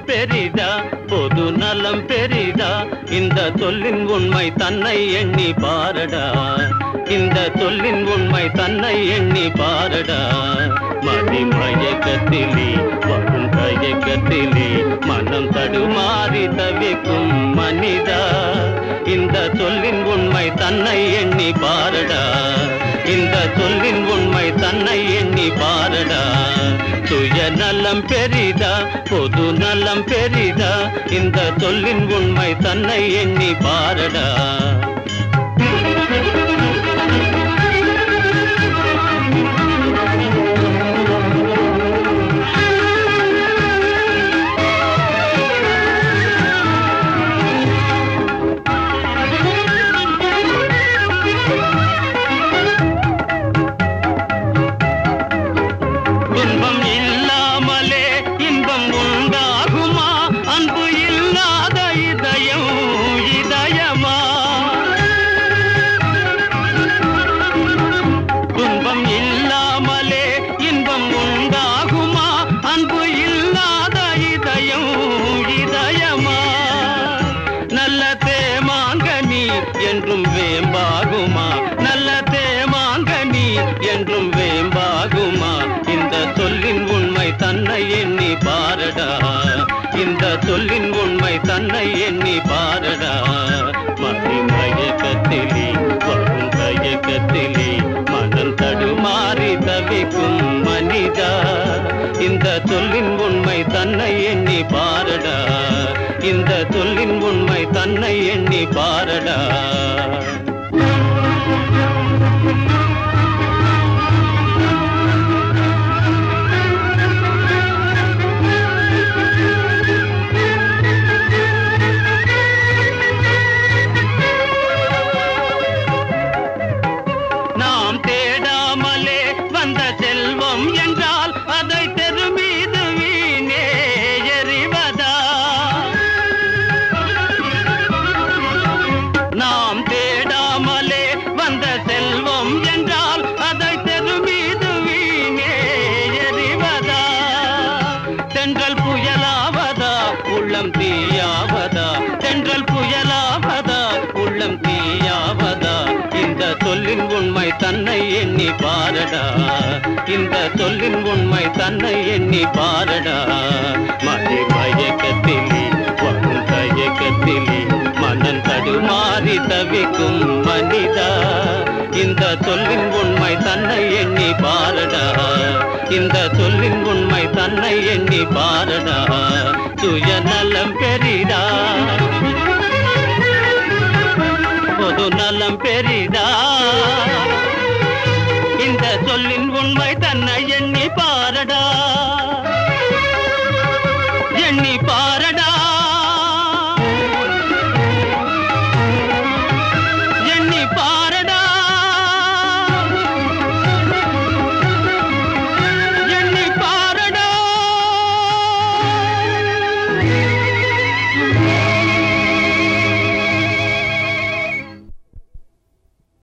பெரிதா பொது நலம் பெரிதா இந்த சொல்லின் உண்மை தன்னை எண்ணி பாரடா இந்த சொல்லின் உண்மை தன்னை எண்ணி பாரடா மதிமயக்கத்திலே வரும் தயக்கத்திலே மனம் தடுமாறி தவிக்கும் மனிதா இந்த சொல்லின் உண்மை தன்னை எண்ணி பாரடா இந்த சொல்லின் உண்மை தன்னை எண்ணி பாரடா சுயநலம் பெரிதா பொது நலம் பெரிதா இந்த சொல்லின் உண்மை தன்னை எண்ணி பாரடா துன்பம் இல்லாமலே இன்பம் உண்டாகுமா அன்பு இல்லாத இதயம் இதயமா துன்பம் இல்லாமலே இன்பம் உண்டாகுமா அன்பு இல்லாத இதயம் இதயமா நல்ல தேமாங்கனி என்றும் வேம்பாகுமா நல்ல தேமாங்கனி என்றும் வேம்பாகுமா இந்த சொல்லின் உண்மை தன்னை எண்ணி பாரடா இந்த சொல்லின் உண்மை தன்னை எண்ணி பாரடா மதி மயக்கத்திலே வரும் தயக்கத்திலே மனம் தடுமாறி தவிக்கும் மனிதா இந்த சொல்லின் உண்மை தன்னை எண்ணி பாரடா இந்த சொல்லின் உண்மை தன்னை எண்ணி பாரடா நாம் தேடாமலே வந்த செல்வம் என்றால் அதை தெரு மீது வீணே எறிவதா நாம் தேடாமலே வந்த செல்வம் என்றால் அதை தெரு மீது வீணே எறிவதா தென்றல் புயலாவதா உள்ளம் தீயாவதா தென்றல் புயலாவதா உள்ளம் தீயாவதா இந்த சொல்லின் உண்மை தன்னை எண்ணி பாரடா இந்த சொல்லின் உண்மை தன்னை எண்ணி பாரடா மதி மயக்கத்திலே வரும் தயக்கத்திலே மனம் தடுமாறி தவிக்கும் மனிதா இந்த சொல்லின் உண்மை தன்னை எண்ணி பாரடா இந்த சொல்லின் உண்மை தன்னை எண்ணி பாரடா சுயநலம் பெரிதா பொது நலம் பெரிதா இந்த சொல்லின் உண்மை தன்னை எண்ணி பாரடா